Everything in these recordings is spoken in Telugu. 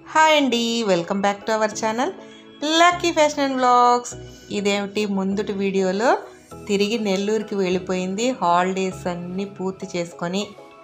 హాయ్ అండి welcome back to our channel lucky fashion and blogs ఇదేమిటి ముందుటి వీడియోలో తిరిగి నెల్లూరుకి వెళ్ళిపోయింది హాలిడేస్ అన్నీ పూర్తి చేసుకొని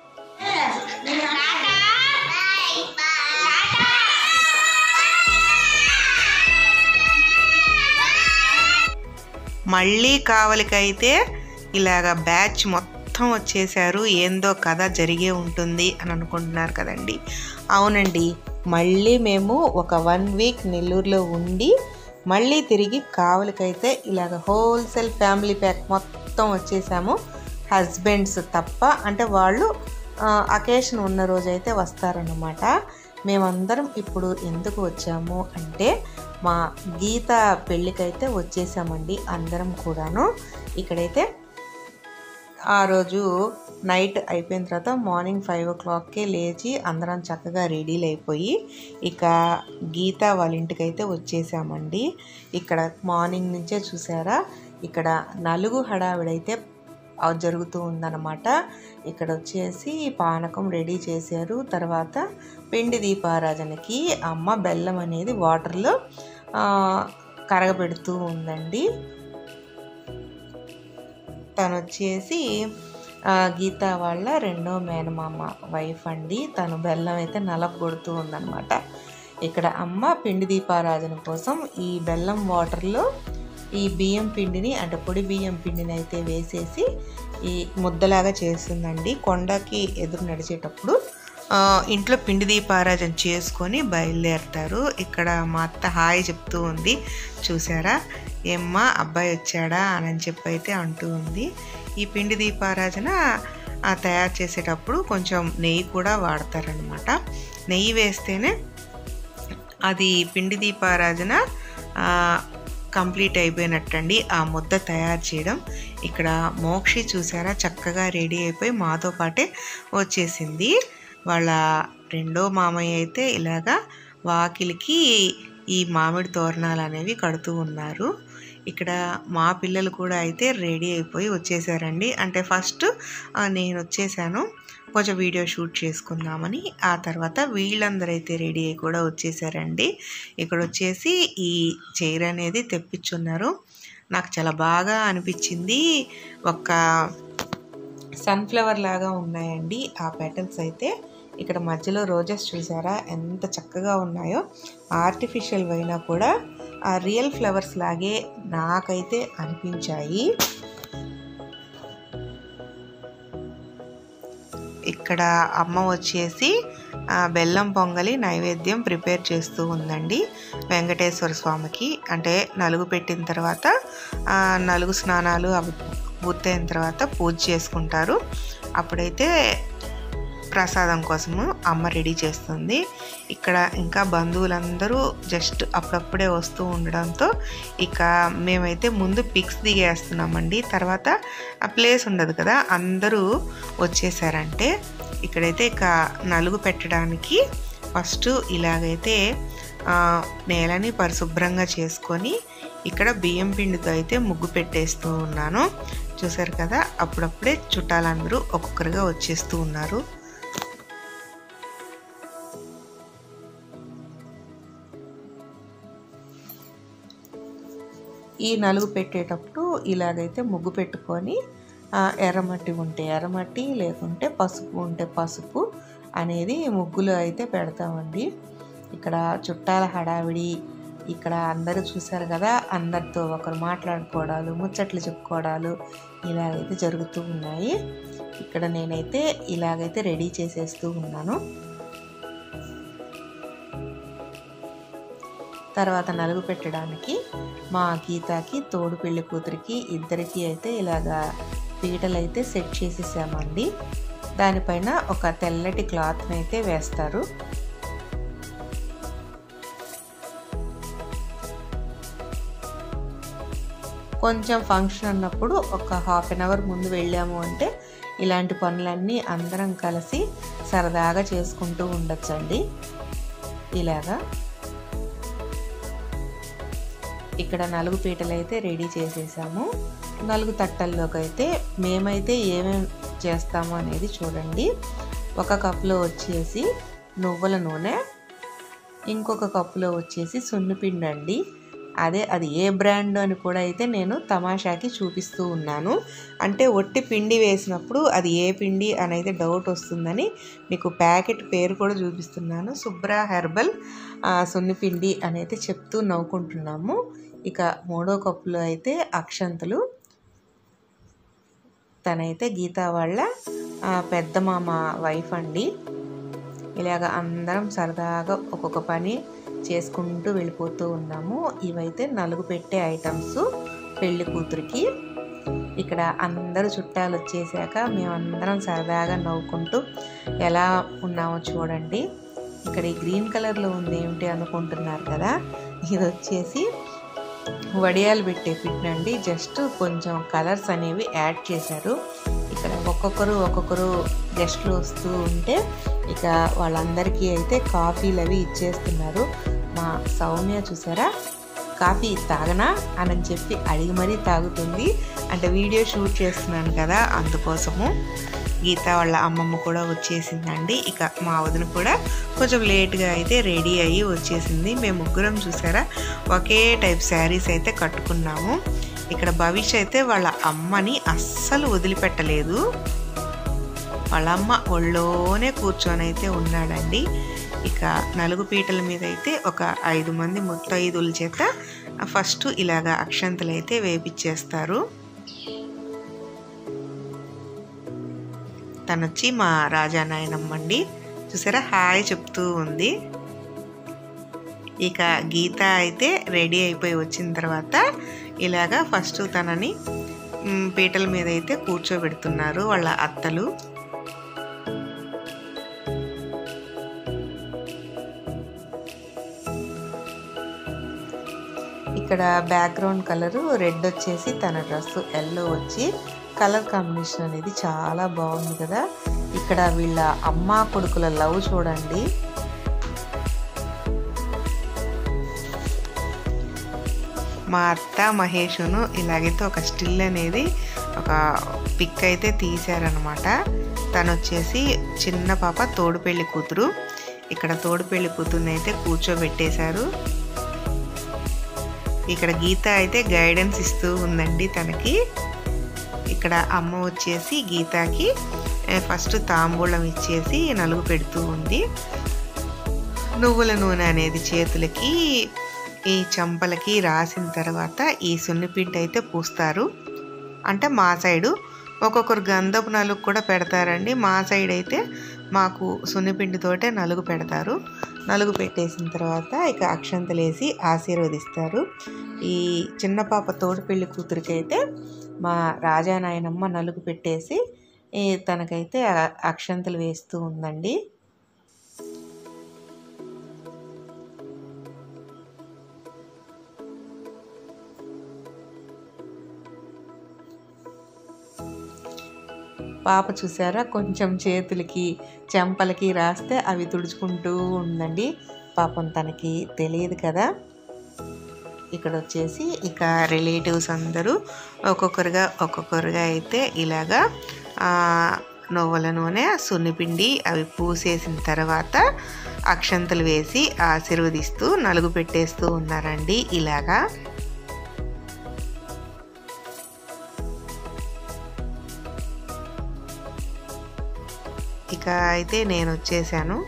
మళ్ళీ కావలికైతే ఇలాగ బ్యాచ్ మొత్తం వచ్చేసారు ఏందో కథ జరిగే ఉంటుంది అని అనుకుంటున్నారు కదండి అవునండి మళ్ళీ మేము ఒక వన్ వీక్ నెల్లూరులో ఉండి మళ్ళీ తిరిగి కావలికైతే ఇలాగ హోల్సేల్ ఫ్యామిలీ ప్యాక్ మొత్తం వచ్చేసాము హస్బెండ్స్ తప్ప అంటే వాళ్ళు అకేషన్ ఉన్న రోజైతే వస్తారన్నమాట మేమందరం ఇప్పుడు ఎందుకు వచ్చాము అంటే మా గీత పెళ్ళికైతే వచ్చేసామండి అందరం కూడాను ఇక్కడైతే ఆ రోజు నైట్ అయిపోయిన తర్వాత మార్నింగ్ ఫైవ్ ఓ క్లాక్కే లేచి అందరం చక్కగా రెడీలు అయిపోయి ఇక గీత వాళ్ళ ఇంటికైతే వచ్చేసామండి ఇక్కడ మార్నింగ్ నుంచే చూసారా ఇక్కడ నలుగు హడావిడైతే ఆ జరుగుతూ ఉందన్నమాట ఇక్కడ వచ్చేసి పానకం రెడీ చేశారు తర్వాత పిండి దీపారాధనకి అమ్మ బెల్లం అనేది వాటర్లో ఆ, కరగబెడుతూ ఉందండి తను వచ్చేసి ఆ, గీత వాళ్ళ రెండో మేనమామ వైఫ్ అండి తను బెల్లం అయితే నలగొడుతూ ఉందన్నమాట ఇక్కడ అమ్మ పిండి దీపారాధన కోసం ఈ బెల్లం వాటర్లో ఈ బియ్యం పిండిని అంటే పొడి బియ్యం పిండిని అయితే వేసేసి ఈ ముద్దలాగా చేస్తుందండి కొండకి ఎదురు నడిచేటప్పుడు ఆ, ఇంట్లో పిండి దీపారాజన చేసుకొని బయలుదేరుతారు ఇక్కడ మా అత్త హాయ్ చెప్తూ ఉంది చూసారా ఏమ్మా అబ్బాయి వచ్చాడా అని చెప్పి అయితే అంటూ ఉంది ఈ పిండి దీపారాజన ఆ, తయారు చేసేటప్పుడు కొంచెం నెయ్యి కూడా వాడతారనమాట నెయ్యి వేస్తేనే అది పిండి దీపారాజన ఆ, కంప్లీట్ అయిపోయినట్టండి ఆ ముద్ద తయారు చేయడం ఇక్కడ మోక్షి చూసారా చక్కగా రెడీ అయిపోయి మాతో పాటే వచ్చేసింది వాళ్ళ రెండో మామయ్య అయితే ఇలాగా వాకిలికి ఈ మామిడి తోరణాలు అనేవి కడుతూ ఉన్నారు ఇక్కడ మా పిల్లలు కూడా అయితే రెడీ అయిపోయి వచ్చేసారండి అంటే ఫస్ట్ ఆ, నేను వచ్చేసాను కొంచెం వీడియో షూట్ చేసుకుందామని ఆ తర్వాత వీళ్ళందరూ అయితే రెడీ అయి కూడా వచ్చేసారండి ఇక్కడ వచ్చేసి ఈ చైర్ అనేది తెప్పించున్నారు నాకు చాలా బాగా అనిపించింది ఒక సన్ఫ్లవర్ లాగా ఉన్నాయండి ఆ పెటల్స్ అయితే ఇక్కడ మధ్యలో రోజెస్ చూసారా ఎంత చక్కగా ఉన్నాయో ఆర్టిఫిషియల్ అయినా కూడా ఆ రియల్ ఫ్లవర్స్ లాగే నాకైతే అనిపించాయి ఇక్కడ అమ్మ వచ్చేసి ఆ, బెల్లం పొంగలి నైవేద్యం ప్రిపేర్ చేస్తూ ఉందండి వెంకటేశ్వర స్వామికి అంటే నలుగు పెట్టిన తర్వాత ఆ, నలుగు స్నానాలు అవి పూర్తయిన తర్వాత పూజ చేసుకుంటారు అప్పుడైతే ప్రసాదం కోసము అమ్మ రెడీ చేస్తుంది ఇక్కడ ఇంకా బంధువులందరూ జస్ట్ అప్పుడప్పుడే వస్తూ ఉండడంతో ఇక మేమైతే ముందు పిక్స్ దిగేస్తున్నామండి తర్వాత ఆ ప్లేస్ ఉండదు కదా అందరూ వచ్చేసారంటే ఇక్కడైతే ఇక నలుగు పెట్టడానికి ఫస్ట్ ఇలాగైతే ఆ, నేలని పరిశుభ్రంగా చేసుకొని ఇక్కడ బియ్యం పిండితో అయితే ముగ్గు పెట్టేస్తూ ఉన్నాను చూసారు కదా అప్పుడప్పుడే చుట్టాలందరూ ఒక్కొక్కరుగా వచ్చేస్తూ ఉన్నారు ఈ నలుగు పెట్టేటప్పుడు ఇలాగైతే ముగ్గు పెట్టుకొని ఆ, ఎర్రమట్టి ఉంటే ఎర్రమట్టి లేకుంటే పసుపు ఉంటే పసుపు అనేది ముగ్గులు అయితే పెడతామండి ఇక్కడ చుట్టాల హడావిడి ఇక్కడ అందరూ చూశారు కదా అందరితో ఒకరు మాట్లాడుకోవడాలు ముచ్చట్లు చెప్పుకోవడాలు ఇలాగైతే జరుగుతూ ఉన్నాయి ఇక్కడ నేనైతే ఇలాగైతే రెడీ చేసేస్తూ ఉన్నాను తర్వాత నలుగు పెట్టడానికి మా గీతకి తోడు పెళ్లి కూతురికి ఇద్దరికి అయితే ఇలాగా పీటలు అయితే సెట్ చేసేసామండి దానిపైన ఒక తెల్లటి క్లాత్ని అయితే వేస్తారు కొంచెం ఫంక్షన్ అన్నప్పుడు ఒక హాఫ్ అన్ అవర్ ముందు వెళ్ళాము అంటే ఇలాంటి పనులన్నీ అందరం కలిసి సరదాగా చేసుకుంటూ ఉండొచ్చండి ఇలాగా ఇక్కడ నలుగు పీటలు అయితే రెడీ చేసేసాము నలుగు తట్టల్లోకి అయితే మేమైతే ఏమేమి చేస్తాము అనేది చూడండి ఒక కప్లో వచ్చేసి నువ్వుల నూనె ఇంకొక కప్పులో వచ్చేసి సున్నిపిండి అండి అదే అది ఏ బ్రాండ్ అని కూడా అయితే నేను తమాషాకి చూపిస్తూ ఉన్నాను అంటే ఒట్టి పిండి వేసినప్పుడు అది ఏ పిండి అని అయితే డౌట్ వస్తుందని మీకు ప్యాకెట్ పేరు కూడా చూపిస్తున్నాను శుభ్ర హెర్బల్ ఆ, సున్నిపిండి అని అయితే చెప్తూ నవ్వుకుంటున్నాము ఇక మూడో కప్పులో అయితే అక్షంతలు తనైతే గీత వాళ్ళ ఆ, పెద్ద మామ వైఫ్ అండి ఇలాగ అందరం సరదాగా ఒక్కొక్క పని చేసుకుంటూ వెళ్ళిపోతూ ఉన్నాము ఇవైతే నలుగు పెట్టే ఐటమ్స్ పెళ్లి కూతురికి ఇక్కడ అందరూ చుట్టాలు వచ్చేసాక మేమందరం సరదాగా నవ్వుకుంటూ ఎలా ఉన్నామో చూడండి ఇక్కడ ఈ గ్రీన్ కలర్లో ఉంది ఏమిటి అనుకుంటున్నారు కదా ఇది వచ్చేసి వడియాలు పెట్టే పిన్ అండి జస్ట్ కొంచెం కలర్స్ అనేవి యాడ్ చేశారు ఇక్కడ ఒక్కొక్కరు ఒక్కొక్కరు గెస్ట్లు వస్తూ ఉంటే ఇక వాళ్ళందరికీ అయితే కాఫీలు అవి ఇచ్చేస్తున్నారు మా సౌమ్య చూసారా కాఫీ తాగనా అని చెప్పి అడిగి మరీ తాగుతుంది అంటే వీడియో షూట్ చేస్తున్నాను కదా అందుకోసము గీత వాళ్ళ అమ్మమ్మ కూడా వచ్చేసిందండి ఇక మా వదిన కూడా కొంచెం లేట్గా అయితే రెడీ అయ్యి వచ్చేసింది మేము ముగ్గురం చూసారా ఒకే టైప్ శారీస్ అయితే కట్టుకున్నాము ఇక్కడ భవిష్ అయితే వాళ్ళ అమ్మని అస్సలు వదిలిపెట్టలేదు వాళ్ళ అమ్మ ఒళ్ళోనే కూర్చొని అయితే ఉన్నాడండి ఇక నలుగు పీటల మీద అయితే ఒక ఐదు మంది ముత్తైదుల చేత ఫస్ట్ ఇలాగా అక్షంతలు అయితే వేపిచ్చేస్తారు తనొచ్చి మా రాజానాయనమ్మ అండి చూసారా హాయ్ చెప్తూ ఉంది ఇక గీత అయితే రెడీ అయిపోయి వచ్చిన తర్వాత ఇలాగా ఫస్ట్ తనని మ్, పీటల మీద అయితే కూర్చోబెడుతున్నారు వాళ్ళ అత్తలు ఇక్కడ బ్యాక్గ్రౌండ్ కలరు రెడ్ వచ్చేసి తన డ్రెస్ ఎల్లో వచ్చి కలర్ కాంబినేషన్ అనేది చాలా బాగుంది కదా ఇక్కడ వీళ్ళ అమ్మ కొడుకుల లవ్ చూడండి మా అత్త మహేషును ఇలాగైతే ఒక స్టిల్ అనేది ఒక పిక్ అయితే తీశారనమాట తను వచ్చేసి చిన్న పాప తోడు పెళ్లి కూతురు ఇక్కడ తోడు పెళ్లి కూతురుని అయితే కూర్చోబెట్టేశారు ఇక్కడ గీత అయితే గైడెన్స్ ఇస్తూ ఉందండి తనకి ఇక్కడ అమ్మ వచ్చేసి గీతకి ఏ, ఫస్ట్ తాంబూలం ఇచ్చేసి నలుగు పెడుతూ ఉంది నువ్వుల నూనె అనేది చేతులకి ఈ చంపలకి రాసిన తర్వాత ఈ సున్నిపిండి అయితే పూస్తారు అంటే మా సైడు ఒక్కొక్కరు గంధపు నలుగు కూడా పెడతారండి మా సైడ్ అయితే మాకు సున్నిపిండితోటే నలుగు పెడతారు నలుగు పెట్టేసిన తర్వాత ఇక అక్షంతలు వేసి ఆశీర్వదిస్తారు ఈ చిన్న పాప తోడు పెళ్లి కూతురికి అయితే మా రాజానాయనమ్మ నలుగు పెట్టేసి ఈ తనకైతే ఆ- అక్షంతలు వేస్తూ ఉందండి పాప చూసారా కొంచెం చేతులకి చెంపలకి రాస్తే అవి తుడుచుకుంటూ ఉందండి పాపం తనకి తెలియదు కదా ఇక్కడ వచ్చేసి ఇక రిలేటివ్స్ అందరూ ఒక్కొక్కరుగా ఒక్కొక్కరుగా అయితే ఇలాగా ఆ, నువ్వుల నూనె సున్నిపిండి అవి పూసేసిన తర్వాత అక్షంతలు వేసి ఆశీర్వదిస్తూ నలుగు పెట్టేస్తూ ఉన్నారండి ఇలాగా ఇక అయితే నేను వచ్చేసాను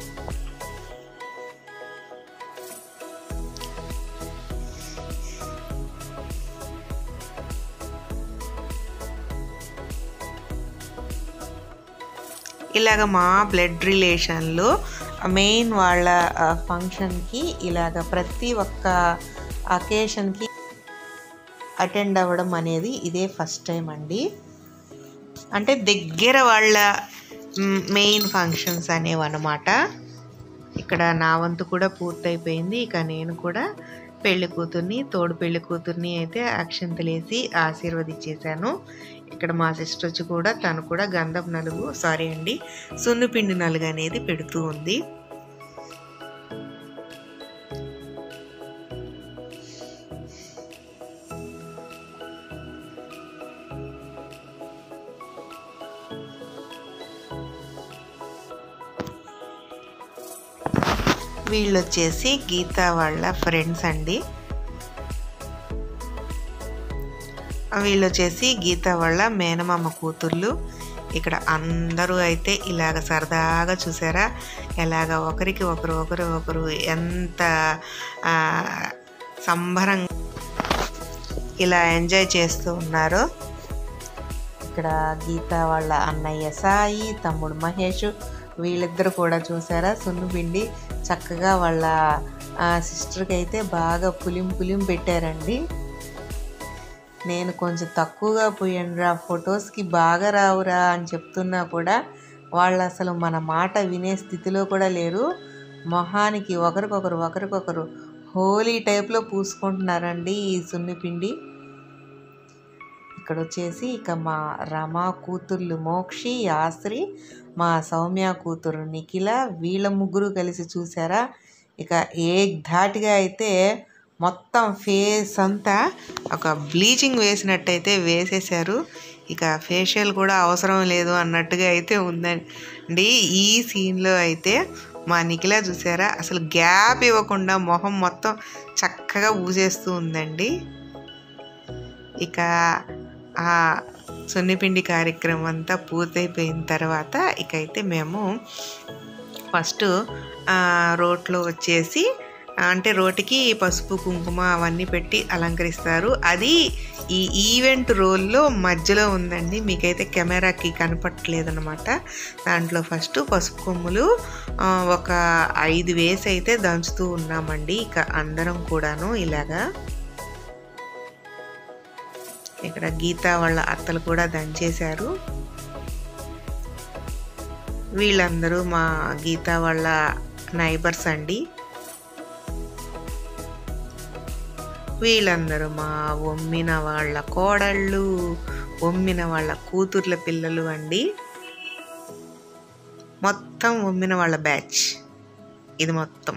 ఇలాగ మా బ్లడ్ రిలేషన్లో మెయిన్ వాళ్ళ ఫంక్షన్కి ఇలాగ ప్రతి ఒక్క అకేషన్కి అటెండ్ అవ్వడం అనేది ఇదే ఫస్ట్ టైం అండి అంటే దగ్గర వాళ్ళ మెయిన్ ఫంక్షన్స్ అనేవి అనమాట ఇక్కడ నా వంతు కూడా పూర్తయిపోయింది ఇక నేను కూడా పెళ్లి కూతుర్ని తోడు పెళ్లి కూతుర్ని అయితే అక్షంతలేసి ఆశీర్వదించేశాను ఇక్కడ మా సిస్టర్ వచ్చి కూడా తను కూడా గంధం నలుగు సారీ అండి సున్నుపిండి నలుగు అనేది పెడుతూ ఉంది వీళ్ళు వచ్చేసి గీత వాళ్ళ ఫ్రెండ్స్ అండి వీళ్ళు వచ్చేసి గీత వాళ్ళ మేనమామ కూతుర్లు ఇక్కడ అందరూ అయితే ఇలాగ సరదాగా చూసారా ఎలాగ ఒకరికి ఒకరు ఒకరు ఒకరు ఎంత ఆ, సంబరంగా ఇలా ఎంజాయ్ చేస్తూ ఉన్నారో ఇక్కడ గీత వాళ్ళ అన్నయ్య సాయి తమ్ముడు మహేష్ వీళ్ళిద్దరు కూడా చూసారా సున్నుపిండి చక్కగా వాళ్ళ సిస్టర్కి అయితే బాగా పులిం పులిం పెట్టారండి నేను కొంచెం తక్కువగా పోయానురా ఫొటోస్కి బాగా రావురా అని చెప్తున్నా కూడా వాళ్ళు అసలు మన మాట వినే స్థితిలో కూడా లేరు మొహానికి ఒకరికొకరు ఒకరికొకరు హోలీ టైప్లో పూసుకుంటున్నారండి ఈ సున్నిపిండి ఇక్కడ వచ్చేసి ఇక మా రమా కూతుర్లు మోక్షి యాస్రి మా సౌమ్య కూతురు నిఖిల వీళ్ళ ముగ్గురు కలిసి చూసారా ఇక ఏ ధాటిగా అయితే మొత్తం ఫేస్ అంతా ఒక బ్లీచింగ్ వేసినట్టయితే వేసేసారు ఇక ఫేషియల్ కూడా అవసరం లేదు అన్నట్టుగా అయితే ఉందండి ఈ సీన్లో అయితే మా నిఖిల చూసారా అసలు గ్యాప్ ఇవ్వకుండా మొహం మొత్తం చక్కగా ఊసేస్తూ ఉందండి ఇక ఆ సున్నిపిండి కార్యక్రమం అంతా పూర్తయిపోయిన తర్వాత ఇక అయితే మేము ఫస్ట్ రోట్లో వచ్చేసి అంటే రోటికి పసుపు కుంకుమ అవన్నీ పెట్టి అలంకరిస్తారు అది ఈ ఈవెంట్ రోల్లో మధ్యలో ఉందండి మీకైతే కెమెరాకి కనపట్లేదు అనమాట దాంట్లో ఫస్ట్ పసుపు కొమ్ములు ఆ, ఒక ఐదు వేసి అయితే దంచుతూ ఉన్నామండి ఇక అందరం కూడాను ఇలాగా ఇక్కడ గీత వాళ్ళ అత్తలు కూడా దంచేశారు వీళ్ళందరూ మా గీత వాళ్ళ నైబర్స్ అండి వీళ్ళందరూ మా ఒమ్మిన వాళ్ళ కోడళ్ళు ఒమ్మిన వాళ్ళ కూతుర్ల పిల్లలు అండి మొత్తం ఒమ్మిన వాళ్ళ బ్యాచ్ ఇది మొత్తం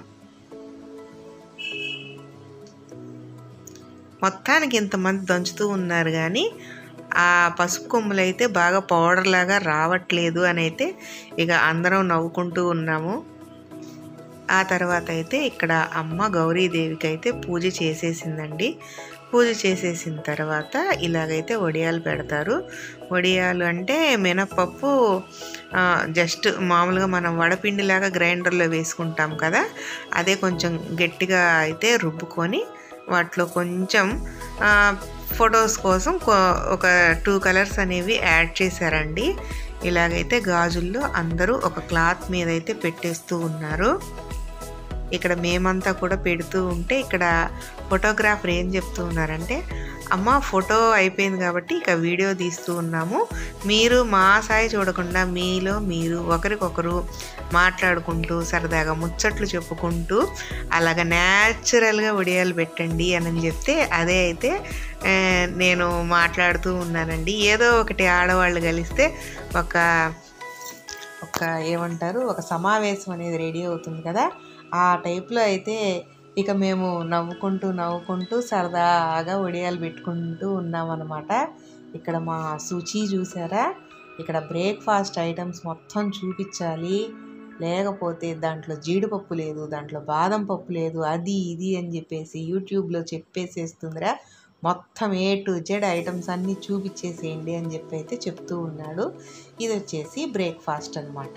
మొత్తానికి ఇంతమంది దంచుతూ ఉన్నారు కానీ ఆ పసుపు కొమ్ములు అయితే బాగా పౌడర్ లాగా రావట్లేదు అని అయితే ఇక అందరం నవ్వుకుంటూ ఉన్నాము ఆ తర్వాత అయితే ఇక్కడ అమ్మ గౌరీదేవికి అయితే పూజ చేసేసిందండి పూజ చేసేసిన తర్వాత ఇలాగైతే వడియాలు పెడతారు వడియాలు అంటే మినప్పప్పు ఆ, జస్ట్ మామూలుగా మనం వడపిండిలాగా గ్రైండర్లో వేసుకుంటాం కదా అదే కొంచెం గట్టిగా అయితే రుబ్బుకొని వాటిలో కొంచెం ఆ, ఫొటోస్ కోసం కొ- ఒక టూ కలర్స్ అనేవి యాడ్ చేశారండి ఇలాగైతే గాజుల్లో అందరూ ఒక క్లాత్ మీద అయితే పెట్టేస్తూ ఉన్నారు ఇక్కడ మేమంతా కూడా పెడుతూ ఉంటే ఇక్కడ ఫోటోగ్రాఫర్ ఏం చెప్తూ ఉన్నారంటే అమ్మ ఫోటో అయిపోయింది కాబట్టి ఇక వీడియో తీస్తూ ఉన్నాము మీరు మా సాయి చూడకుండా మీలో మీరు ఒకరికొకరు మాట్లాడుకుంటూ సరదాగా ముచ్చట్లు చెప్పుకుంటూ అలాగ న్యాచురల్గా ఒడియాలు పెట్టండి అని చెప్తే అదే అయితే ఆ, నేను మాట్లాడుతూ ఉన్నానండి ఏదో ఒకటి ఆడవాళ్ళు కలిస్తే ఒక ఒక ఏమంటారు ఒక సమావేశం అనేది రెడీ అవుతుంది కదా ఆ టైప్లో అయితే ఇక మేము నవ్వుకుంటూ నవ్వుకుంటూ సరదాగా ఒడియాలు పెట్టుకుంటూ ఉన్నామన్నమాట ఇక్కడ మా శుచి చూసారా ఇక్కడ బ్రేక్ఫాస్ట్ ఐటమ్స్ మొత్తం చూపించాలి లేకపోతే దాంట్లో జీడిపప్పు లేదు దాంట్లో బాదం పప్పు లేదు అది ఇది అని చెప్పేసి యూట్యూబ్లో చెప్పేసేస్తుందిరా మొత్తం ఏ టు జెడ్ ఐటమ్స్ అన్నీ చూపించేసేయండి అని చెప్పి అయితే చెప్తూ ఉన్నాడు ఇది వచ్చేసి బ్రేక్ఫాస్ట్ అన్నమాట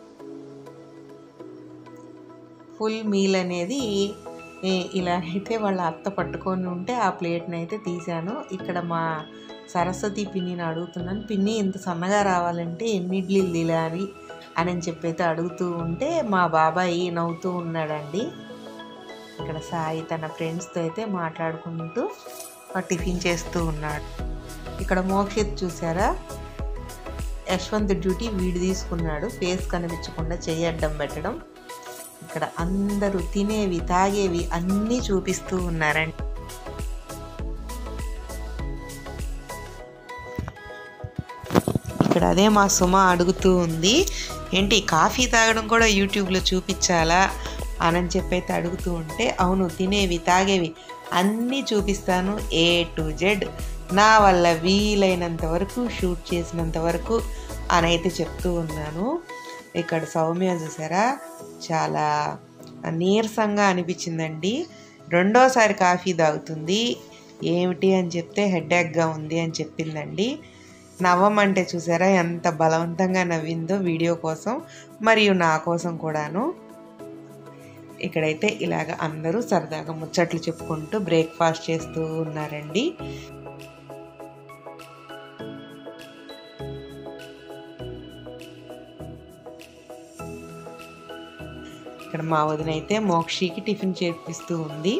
ఫుల్ మీల్ అనేది ఏ- ఇలా అయితే వాళ్ళ అత్త పట్టుకొని ఉంటే ఆ ప్లేట్ని అయితే తీశాను ఇక్కడ మా సరస్వతి పిన్నిని అడుగుతున్నాను పిన్ని ఇంత సన్నగా రావాలంటే ఎన్ని ఇడ్లీలు తినాలి అని చెప్పి అయితే అడుగుతూ ఉంటే మా బాబాయి నవ్వుతూ ఉన్నాడండి ఇక్కడ సాయి తన ఫ్రెండ్స్తో అయితే మాట్లాడుకుంటూ ఆ టిఫిన్ చేస్తూ ఉన్నాడు ఇక్కడ మోక్షిత్ చూసారా యశ్వంత్ డ్యూటీ వీడు తీసుకున్నాడు ఫేస్ కనిపించకుండా చెయ్యి అడ్డం పెట్టడం ఇక్కడ అందరూ తినేవి తాగేవి అన్నీ చూపిస్తూ ఉన్నారండి ఇక్కడ అదే మా సుమ అడుగుతూ ఉంది ఏంటి కాఫీ తాగడం కూడా యూట్యూబ్లో చూపించాలా అని చెప్పి అయితే అడుగుతూ ఉంటే అవును తినేవి తాగేవి అన్నీ చూపిస్తాను ఏ టు జెడ్ నా వల్ల వీలైనంత వరకు షూట్ చేసినంత వరకు అని అయితే చెప్తూ ఉన్నాను ఇక్కడ సౌమ్య చూసారా చాలా నీరసంగా అనిపించిందండి రెండోసారి కాఫీ తాగుతుంది ఏమిటి అని చెప్తే హెడేక్గా ఉంది అని చెప్పిందండి నవ్వమంటే చూసారా ఎంత బలవంతంగా నవ్విందో వీడియో కోసం మరియు నా కోసం కూడాను ఇక్కడైతే ఇలాగ అందరూ సరదాగా ముచ్చట్లు చెప్పుకుంటూ బ్రేక్ఫాస్ట్ చేస్తూ ఉన్నారండి ఇక్కడ మా వదిన అయితే మోక్షికి టిఫిన్ చేపిస్తూ ఉంది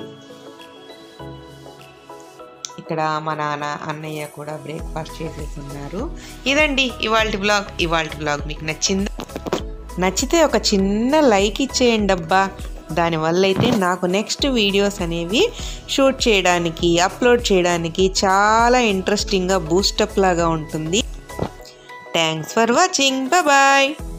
ఇక్కడ మా నాన్న అన్నయ్య కూడా బ్రేక్ఫాస్ట్ చేసేస్తున్నారు ఇదండి ఇవాళ బ్లాగ్ ఇవాళ బ్లాగ్ మీకు నచ్చింది నచ్చితే ఒక చిన్న లైక్ ఇచ్చేయండి అబ్బా దానివల్ల అయితే నాకు నెక్స్ట్ వీడియోస్ అనేవి షూట్ చేయడానికి అప్లోడ్ చేయడానికి చాలా ఇంట్రెస్టింగ్గా బూస్టప్ లాగా ఉంటుంది థ్యాంక్స్ ఫర్ వాచింగ్ బాయ్